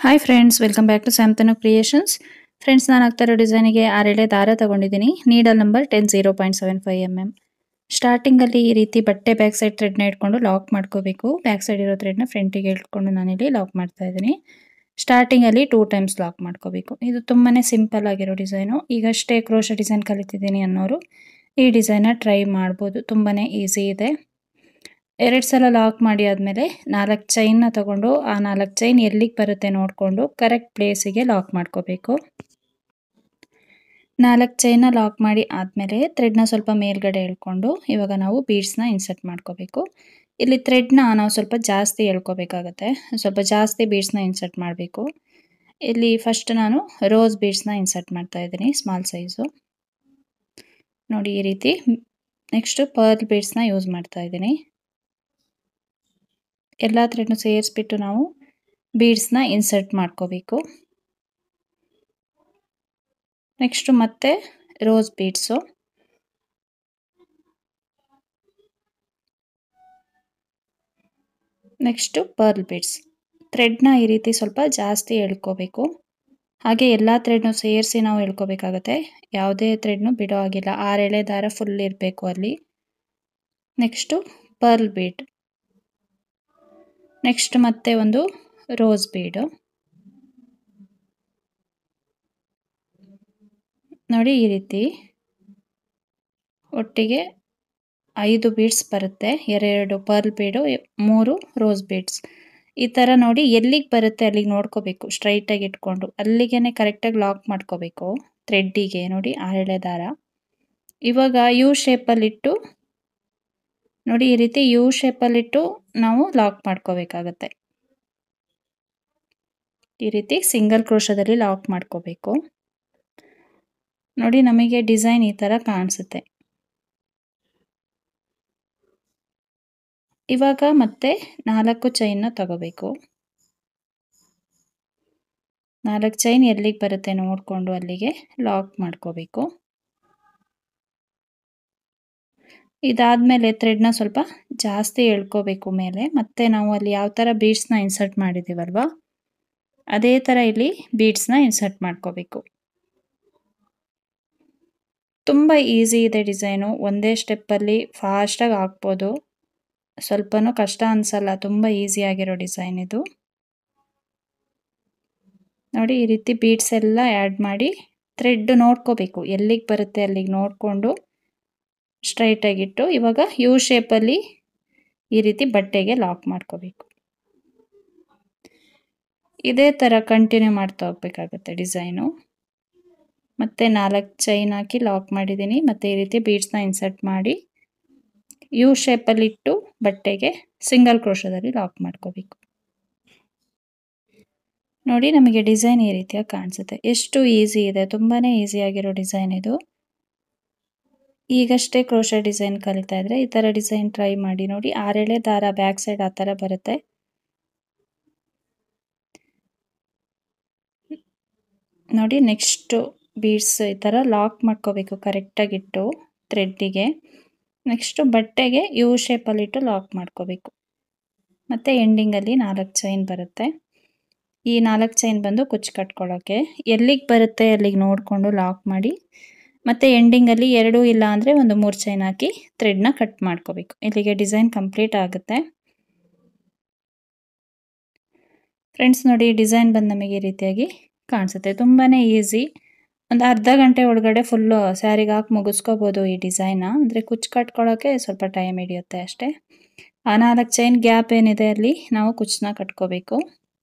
hi friends welcome back to Samtanu creations friends ನಾನು ಆಗ್ತಾ ಇರೋ ಡಿಸೈನಿಗೆ ಆರೆಳೆ ದಾರ ತಗೊಂಡಿದ್ದೀನಿ needle number ten zero point seven five M M ಸ್ಟಾರ್ಟಿಂಗಲ್ಲಿ ಈ ರೀತಿ ಬಟ್ಟೆ ಬ್ಯಾಕ್ ಸೈಡ್ ಥ್ರೆಡ್ನ ಇಟ್ಕೊಂಡು ಲಾಕ್ ಮಾಡ್ಕೋಬೇಕು ಬ್ಯಾಕ್ ಸೈಡ್ ಇರೋ ಥ್ರೆಡ್ನ ಫ್ರಂಟಿಗೆ ಇಟ್ಕೊಂಡು ನಾನಿಲ್ಲಿ ಲಾಕ್ ಮಾಡ್ತಾ ಇದ್ದೀನಿ ಸ್ಟಾರ್ಟಿಂಗಲ್ಲಿ ಟೂ ಟೈಮ್ಸ್ ಲಾಕ್ ಮಾಡ್ಕೋಬೇಕು ಇದು ತುಂಬಾ ಸಿಂಪಲ್ ಆಗಿರೋ ಡಿಸೈನು ಈಗಷ್ಟೇ ಕ್ರೋಶ ಡಿಸೈನ್ ಕಲಿತಿದ್ದೀನಿ ಅನ್ನೋರು ಈ ಡಿಸೈನ್ನ ಟ್ರೈ ಮಾಡ್ಬೋದು ತುಂಬಾ ಈಸಿ ಇದೆ ಎರಡು ಸಲ ಲಾಕ್ ಮಾಡಿ ಆದಮೇಲೆ ನಾಲ್ಕು ಚೈನ್ನ ತಗೊಂಡು ಆ ನಾಲ್ಕು ಚೈನ್ ಎಲ್ಲಿಗೆ ಬರುತ್ತೆ ನೋಡಿಕೊಂಡು ಕರೆಕ್ಟ್ ಪ್ಲೇಸಿಗೆ ಲಾಕ್ ಮಾಡ್ಕೋಬೇಕು ನಾಲ್ಕು ಚೈನ ಲಾಕ್ ಮಾಡಿ ಆದಮೇಲೆ ಥ್ರೆಡ್ನ ಸ್ವಲ್ಪ ಮೇಲ್ಗಡೆ ಎಳ್ಕೊಂಡು ಇವಾಗ ನಾವು ಬೀಡ್ಸ್ನ ಇನ್ಸರ್ಟ್ ಮಾಡ್ಕೋಬೇಕು ಇಲ್ಲಿ ಥ್ರೆಡ್ನ ನಾವು ಸ್ವಲ್ಪ ಜಾಸ್ತಿ ಎಳ್ಕೋಬೇಕಾಗತ್ತೆ ಸ್ವಲ್ಪ ಜಾಸ್ತಿ ಬೀಡ್ಸ್ನ ಇನ್ಸರ್ಟ್ ಮಾಡಬೇಕು ಇಲ್ಲಿ ಫಸ್ಟ್ ನಾನು ರೋಸ್ ಬೀಡ್ಸ್ನ ಇನ್ಸರ್ಟ್ ಮಾಡ್ತಾ ಇದ್ದೀನಿ ಸ್ಮಾಲ್ ಸೈಜು ನೋಡಿ ಈ ರೀತಿ ನೆಕ್ಸ್ಟು ಪರ್ಲ್ ಬೀಡ್ಸ್ನ ಯೂಸ್ ಮಾಡ್ತಾ ಇದ್ದೀನಿ ಎಲ್ಲ ಥ್ರೆಡ್ನು ಸೇರಿಸ್ಬಿಟ್ಟು ನಾವು ಬೀಡ್ಸ್ನ ಇನ್ಸರ್ಟ್ ಮಾಡ್ಕೋಬೇಕು ನೆಕ್ಸ್ಟು ಮತ್ತೆ rose beads next pearl beads ಥ್ರೆಡ್ನ ಈ ರೀತಿ ಸ್ವಲ್ಪ ಜಾಸ್ತಿ ಎಳ್ಕೋಬೇಕು ಹಾಗೆ ಎಲ್ಲ ಥ್ರೆಡ್ನು ಸೇರಿಸಿ ನಾವು ಎಳ್ಕೋಬೇಕಾಗತ್ತೆ ಯಾವುದೇ ಥ್ರೆಡ್ನು ಬಿಡೋ ಆಗಿಲ್ಲ ಆರೆಳೆ ದಾರ ಫುಲ್ ಇರಬೇಕು ಅಲ್ಲಿ ನೆಕ್ಸ್ಟು ಪರ್ಲ್ ಬೀಡ್ ನೆಕ್ಸ್ಟ್ ಮತ್ತೆ ಒಂದು ರೋಸ್ ಬೀಡು ನೋಡಿ ಈ ರೀತಿ ಒಟ್ಟಿಗೆ ಐದು ಬೀಡ್ಸ್ ಬರುತ್ತೆ ಎರಡೆರಡು ಪರ್ಲ್ ಬೀಡು ಮೂರು ರೋಸ್ ಬೀಡ್ಸ್ ಈ ಥರ ನೋಡಿ ಎಲ್ಲಿಗೆ ಬರುತ್ತೆ ಅಲ್ಲಿಗೆ ನೋಡ್ಕೋಬೇಕು ಸ್ಟ್ರೈಟಾಗಿ ಇಟ್ಕೊಂಡು ಅಲ್ಲಿಗೆ ಕರೆಕ್ಟಾಗಿ ಲಾಕ್ ಮಾಡ್ಕೋಬೇಕು ಥ್ರೆಡ್ಡಿಗೆ ನೋಡಿ ಆರೆಳೆ ದಾರ ಇವಾಗ ಯು ಶೇಪಲ್ಲಿಟ್ಟು ನೋಡಿ ಈ ರೀತಿ ಯು ಶೇಪಲ್ಲಿಟ್ಟು ನಾವು ಲಾಕ್ ಮಾಡ್ಕೋಬೇಕಾಗತ್ತೆ ಈ ರೀತಿ ಸಿಂಗಲ್ ಕ್ರೋಶದಲ್ಲಿ ಲಾಕ್ ಮಾಡ್ಕೋಬೇಕು ನೋಡಿ ನಮಗೆ ಡಿಸೈನ್ ಈ ಥರ ಕಾಣಿಸುತ್ತೆ ಇವಾಗ ಮತ್ತೆ ನಾಲ್ಕು ಚೈನ್ನ ತಗೋಬೇಕು ನಾಲ್ಕು ಚೈನ್ ಎಲ್ಲಿಗೆ ಬರುತ್ತೆ ನೋಡಿಕೊಂಡು ಅಲ್ಲಿಗೆ ಲಾಕ್ ಮಾಡ್ಕೋಬೇಕು ಇದಾದಮೇಲೆ ಥ್ರೆಡ್ನ ಸ್ವಲ್ಪ ಜಾಸ್ತಿ ಎಳ್ಕೋಬೇಕು ಮೇಲೆ ಮತ್ತೆ ನಾವು ಅಲ್ಲಿ ಯಾವ ಥರ ಬೀಡ್ಸ್ನ ಇನ್ಸರ್ಟ್ ಮಾಡಿದ್ದೀವಲ್ವ ಅದೇ ಥರ ಇಲ್ಲಿ ಬೀಡ್ಸ್ನ ಇನ್ಸರ್ಟ್ ಮಾಡ್ಕೋಬೇಕು ತುಂಬ ಈಸಿ ಇದೆ ಡಿಸೈನು ಒಂದೇ ಸ್ಟೆಪ್ಪಲ್ಲಿ ಫಾಸ್ಟಾಗಿ ಹಾಕ್ಬೋದು ಸ್ವಲ್ಪನೂ ಕಷ್ಟ ಅನಿಸಲ್ಲ ತುಂಬ ಈಸಿಯಾಗಿರೋ ಡಿಸೈನ್ ಇದು ನೋಡಿ ಈ ರೀತಿ ಬೀಡ್ಸ್ ಎಲ್ಲ ಆ್ಯಡ್ ಮಾಡಿ ಥ್ರೆಡ್ ನೋಡ್ಕೋಬೇಕು ಎಲ್ಲಿಗೆ ಬರುತ್ತೆ ಅಲ್ಲಿಗೆ ನೋಡಿಕೊಂಡು ಸ್ಟ್ರೈಟಾಗಿಟ್ಟು ಇವಾಗ ಯು ಶೇಪಲ್ಲಿ ಈ ರೀತಿ ಬಟ್ಟೆಗೆ ಲಾಕ್ ಮಾಡ್ಕೋಬೇಕು ಇದೇ ಥರ ಕಂಟಿನ್ಯೂ ಮಾಡ್ತಾ ಹೋಗ್ಬೇಕಾಗತ್ತೆ ಡಿಸೈನು ಮತ್ತೆ ನಾಲ್ಕು ಚೈನ್ ಹಾಕಿ ಲಾಕ್ ಮಾಡಿದ್ದೀನಿ ಮತ್ತು ಈ ರೀತಿ ಬೀಡ್ಸ್ನ ಇನ್ಸರ್ಟ್ ಮಾಡಿ ಯು ಶೇಪಲ್ಲಿಟ್ಟು ಬಟ್ಟೆಗೆ ಸಿಂಗಲ್ ಕ್ರೋಶದಲ್ಲಿ ಲಾಕ್ ಮಾಡ್ಕೋಬೇಕು ನೋಡಿ ನಮಗೆ ಡಿಸೈನ್ ಈ ರೀತಿಯಾಗಿ ಕಾಣಿಸುತ್ತೆ ಎಷ್ಟು ಈಸಿ ಇದೆ ತುಂಬಾ ಈಸಿಯಾಗಿರೋ ಡಿಸೈನ್ ಇದು ಈಗಷ್ಟೇ ಕ್ರೋಶ ಡಿಸೈನ್ ಕಲಿತಾ ಇದ್ರೆ ಈ ಥರ ಡಿಸೈನ್ ಟ್ರೈ ಮಾಡಿ ನೋಡಿ ಆರೆಳೆ ದಾರ ಬ್ಯಾಕ್ ಸೈಡ್ ಆ ಥರ ಬರುತ್ತೆ ನೋಡಿ ನೆಕ್ಸ್ಟು ಬೀಡ್ಸ್ ಈ ಥರ ಲಾಕ್ ಮಾಡ್ಕೋಬೇಕು ಕರೆಕ್ಟಾಗಿಟ್ಟು ಥ್ರೆಡ್ಡಿಗೆ ನೆಕ್ಸ್ಟು ಬಟ್ಟೆಗೆ ಯು ಶೇಪಲ್ಲಿಟ್ಟು ಲಾಕ್ ಮಾಡ್ಕೋಬೇಕು ಮತ್ತು ಎಂಡಿಂಗಲ್ಲಿ ನಾಲ್ಕು ಚೈನ್ ಬರುತ್ತೆ ಈ ನಾಲ್ಕು ಚೈನ್ ಬಂದು ಕುಚ್ಚು ಕಟ್ಕೊಳ್ಳೋಕ್ಕೆ ಎಲ್ಲಿಗೆ ಬರುತ್ತೆ ಅಲ್ಲಿಗೆ ನೋಡಿಕೊಂಡು ಲಾಕ್ ಮಾಡಿ ಮತ್ತು ಎಂಡಿಂಗಲ್ಲಿ ಎರಡು ಇಲ್ಲ ಅಂದರೆ ಒಂದು ಮೂರು ಚೈನ್ ಹಾಕಿ ಥ್ರೆಡ್ನ ಕಟ್ ಮಾಡ್ಕೋಬೇಕು ಇಲ್ಲಿಗೆ ಡಿಸೈನ್ ಕಂಪ್ಲೀಟ್ ಆಗುತ್ತೆ ಫ್ರೆಂಡ್ಸ್ ನೋಡಿ ಡಿಸೈನ್ ಬಂದು ನಮಗೆ ಈ ರೀತಿಯಾಗಿ ಕಾಣಿಸುತ್ತೆ ತುಂಬಾ ಈಸಿ ಒಂದು ಅರ್ಧ ಗಂಟೆ ಒಳಗಡೆ ಫುಲ್ಲು ಸ್ಯಾರಿಗೆ ಹಾಕಿ ಮುಗಿಸ್ಕೋಬೋದು ಈ ಡಿಸೈನ ಅಂದರೆ ಕುಚ್ಚು ಕಟ್ಕೊಳ್ಳೋಕ್ಕೆ ಸ್ವಲ್ಪ ಟೈಮ್ ಹಿಡಿಯುತ್ತೆ ಅಷ್ಟೇ ಆ ನಾಲ್ಕು ಚೈನ್ ಗ್ಯಾಪ್ ಏನಿದೆ ಅಲ್ಲಿ ನಾವು ಕುಚ್ಚನ್ನ ಕಟ್ಕೋಬೇಕು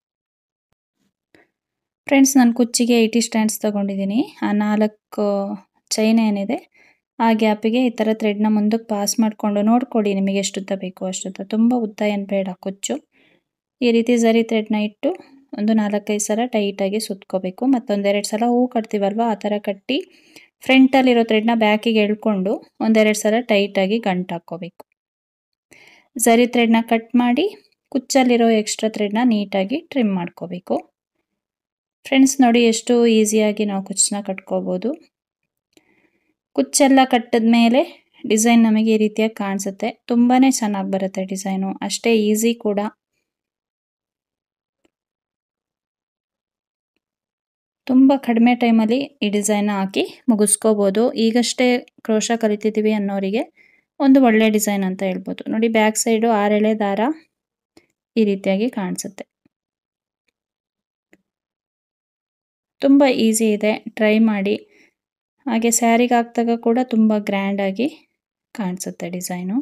ಫ್ರೆಂಡ್ಸ್ ನಾನು ಕುಚ್ಚಿಗೆ ಏಯ್ಟಿ ಸ್ಟ್ಯಾಂಡ್ಸ್ ತೊಗೊಂಡಿದ್ದೀನಿ ಆ ನಾಲ್ಕು ಚೈನ್ ಏನಿದೆ ಆ ಗ್ಯಾಪಿಗೆ ಈ ಥರ ಥ್ರೆಡ್ನ ಮುಂದಕ್ಕೆ ಪಾಸ್ ಮಾಡಿಕೊಂಡು ನೋಡ್ಕೊಳ್ಳಿ ನಿಮಗೆ ಎಷ್ಟು ಉದ್ದ ಬೇಕು ಅಷ್ಟುದ್ದ ತುಂಬ ಉದ್ದ ಏನು ಬೇಡ ಕುಚ್ಚು ಈ ರೀತಿ ಸರಿ ಥ್ರೆಡ್ನ ಇಟ್ಟು ಒಂದು ನಾಲ್ಕೈದು ಸಲ ಟೈಟಾಗಿ ಸುತ್ಕೋಬೇಕು ಮತ್ತೊಂದೆರಡು ಸಲ ಹೂ ಕಟ್ತೀವಲ್ವ ಆ ಥರ ಕಟ್ಟಿ ಫ್ರಂಟಲ್ಲಿರೋ ಥ್ರೆಡ್ನ ಬ್ಯಾಕಿಗೆ ಎಳ್ಕೊಂಡು ಒಂದೆರಡು ಸಲ ಟೈಟಾಗಿ ಗಂಟು ಹಾಕ್ಕೋಬೇಕು ಸರಿ ಥ್ರೆಡ್ನ ಕಟ್ ಮಾಡಿ ಕುಚ್ಚಲ್ಲಿರೋ ಎಕ್ಸ್ಟ್ರಾ ಥ್ರೆಡ್ನ ನೀಟಾಗಿ ಟ್ರಿಮ್ ಮಾಡ್ಕೋಬೇಕು ಫ್ರೆಂಡ್ಸ್ ನೋಡಿ ಎಷ್ಟು ಈಸಿಯಾಗಿ ನಾವು ಕುಚ್ಚನ್ನ ಕಟ್ಕೋಬೋದು ಕುಚ್ಚೆಲ್ಲ ಕಟ್ಟಿದ ಮೇಲೆ ಡಿಸೈನ್ ನಮಗೆ ಈ ರೀತಿಯಾಗಿ ಕಾಣಿಸುತ್ತೆ ತುಂಬಾ ಚೆನ್ನಾಗಿ ಬರುತ್ತೆ ಡಿಸೈನು ಅಷ್ಟೇ ಈಸಿ ಕೂಡ ತುಂಬ ಕಡಿಮೆ ಟೈಮಲ್ಲಿ ಈ ಡಿಸೈನ್ನ ಹಾಕಿ ಮುಗಿಸ್ಕೋಬೋದು ಈಗಷ್ಟೇ ಕ್ರೋಶ ಕಲಿತಿದ್ದೀವಿ ಅನ್ನೋರಿಗೆ ಒಂದು ಒಳ್ಳೆ ಡಿಸೈನ್ ಅಂತ ಹೇಳ್ಬೋದು ನೋಡಿ ಬ್ಯಾಕ್ ಸೈಡು ಆರೆಳೆ ದಾರ ಈ ರೀತಿಯಾಗಿ ಕಾಣಿಸುತ್ತೆ ತುಂಬ ಈಸಿ ಇದೆ ಟ್ರೈ ಮಾಡಿ ಹಾಗೆ ಸ್ಯಾರಿಗೆ ಹಾಕಿದಾಗ ಕೂಡ ತುಂಬ ಗ್ರ್ಯಾಂಡಾಗಿ ಕಾಣಿಸುತ್ತೆ ಡಿಸೈನು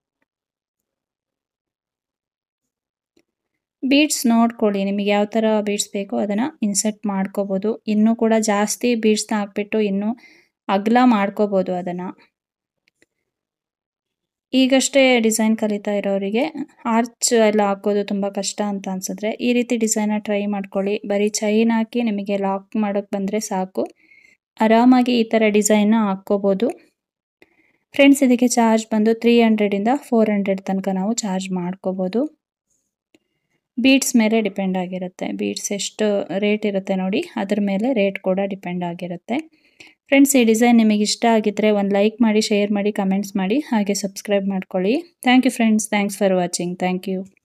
ಬೀಡ್ಸ್ ನೋಡ್ಕೊಳ್ಳಿ ನಿಮಗೆ ಯಾವ ಥರ ಬೀಡ್ಸ್ ಬೇಕೋ ಅದನ್ನು ಇನ್ಸರ್ಟ್ ಮಾಡ್ಕೋಬೋದು ಇನ್ನೂ ಕೂಡ ಜಾಸ್ತಿ ಬೀಡ್ಸ್ನ ಹಾಕ್ಬಿಟ್ಟು ಇನ್ನೂ ಅಗಲ ಮಾಡ್ಕೋಬೋದು ಅದನ್ನು ಈಗಷ್ಟೇ ಡಿಸೈನ್ ಕಲಿತಾ ಇರೋರಿಗೆ ಆರ್ಚ್ ಎಲ್ಲ ಹಾಕೋದು ತುಂಬ ಕಷ್ಟ ಅಂತ ಅನ್ಸಿದ್ರೆ ಈ ರೀತಿ ಡಿಸೈನ ಟ್ರೈ ಮಾಡ್ಕೊಳ್ಳಿ ಬರೀ ಚೈನ್ ಹಾಕಿ ನಿಮಗೆ ಲಾಕ್ ಮಾಡೋಕ್ಕೆ ಬಂದರೆ ಸಾಕು ಆರಾಮಾಗಿ ಈ ಥರ ಡಿಸೈನ್ನ ಹಾಕ್ಕೋಬೋದು ಫ್ರೆಂಡ್ಸ್ ಇದಕ್ಕೆ ಚಾರ್ಜ್ ಬಂದು ತ್ರೀ ಹಂಡ್ರೆಡಿಂದ ಫೋರ್ ಹಂಡ್ರೆಡ್ ತನಕ ನಾವು ಚಾರ್ಜ್ ಮಾಡ್ಕೋಬೋದು ಬೀಡ್ಸ್ ಮೇಲೆ ಡಿಪೆಂಡ್ ಆಗಿರುತ್ತೆ ಬೀಡ್ಸ್ ಎಷ್ಟು ರೇಟ್ ಇರುತ್ತೆ ನೋಡಿ ಅದ್ರ ಮೇಲೆ ರೇಟ್ ಕೂಡ ಡಿಪೆಂಡ್ ಆಗಿರುತ್ತೆ ಫ್ರೆಂಡ್ಸ್ ಈ ಡಿಸೈನ್ ನಿಮಗೆ ಇಷ್ಟ ಆಗಿದ್ದರೆ ಒಂದು ಲೈಕ್ ಮಾಡಿ ಶೇರ್ ಮಾಡಿ ಕಮೆಂಟ್ಸ್ ಮಾಡಿ ಹಾಗೆ ಸಬ್ಸ್ಕ್ರೈಬ್ ಮಾಡ್ಕೊಳ್ಳಿ thank you friends thanks for watching thank you